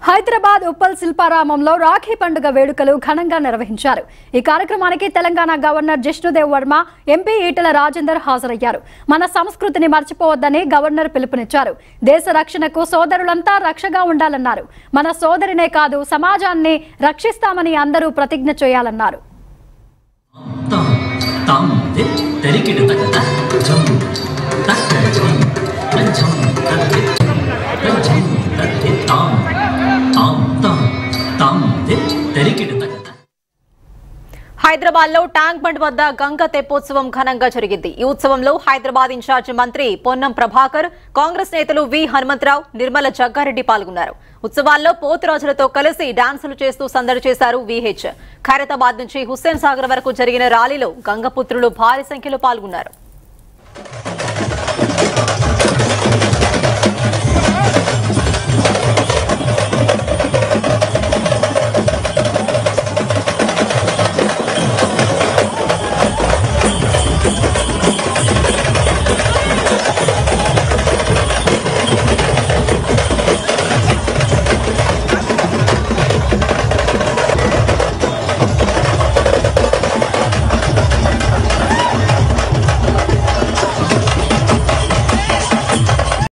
హైదరాబాద్ ఉప్పల్ శిల్పారామంలో రాఖీ పండుగ వేడుకలు ఘనంగా నిర్వహించారు ఈ కార్యక్రమానికి తెలంగాణ గవర్నర్ జిష్ణుదేవ్ వర్మ ఎంపీ ఈటల రాజేందర్ హాజరయ్యారు మన సంస్కృతిని మర్చిపోవద్దని గవర్నర్ పిలుపునిచ్చారు దేశ రక్షణకు సోదరులంతా రక్షగా ఉండాలన్నారు మన సోదరినే కాదు సమాజాన్ని రక్షిస్తామని అందరూ ప్రతిజ్ఞ చేయాలన్నారు తాం తాం తే తెరికిడు తగద జం తక్క జం జం తక్కి జం తక్కి తాం తాం తాం తాం తే తెరికిడు తగద హైదరాబాద్ లో ట్యాంక్ బండ్ వద్ద గంగ తెప్పోత్సవం ఘనంగా జరిగింది ఈ ఉత్సవంలో హైదరాబాద్ ఇన్ఛార్జ్ మంత్రి పొన్నం ప్రభాకర్ కాంగ్రెస్ నేతలు వి హనుమంతరావు నిర్మల జగ్గారెడ్డి పాల్గొన్నారు ఉత్సవాల్లో పోతురాజులతో కలిసి డాన్సులు చేస్తూ సందడి చేశారు విహెచ్ ఖైరతాబాద్ నుంచి హుస్సేన్ సాగర్ వరకు జరిగిన ర్యాలీలో గంగపుత్రులు భారీ సంఖ్యలో పాల్గొన్నారు